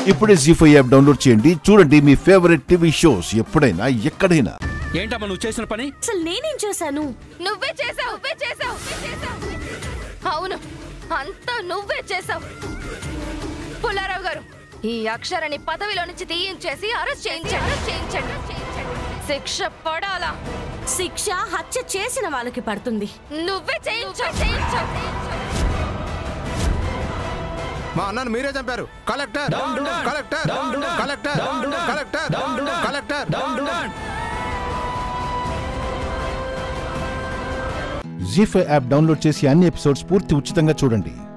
ఇప్పుడే G five app download చేయండి చూడండి మీ ఫేవరెట్ టీవీ షోస్ ఎప్పుడైనా ఎక్కడైనా ఏంటమ్మా నువ్వు చేసిన పని అసలు నేనేం చేశాను నువ్వే చేసావు నువ్వే చేసావు అవును అంతా నువ్వే చేసావు పుల్లారావు గారు ఈ అక్షరని పదవిలో నుంచి తీయించేసి అరెస్ట్ చేయించండి చేయించండి శిక్ష పడాలా శిక్ష హత్య చేసిన వాళ్ళకి పడుతుంది నువ్వే చేయించావు చేయించావు మా అన్నను మీరే చంపారు collector collector collector collector collector ZEE five app download చేసి అన్ని ఎపిసోడ్స్ పూర్తి ఉచితంగా చూడండి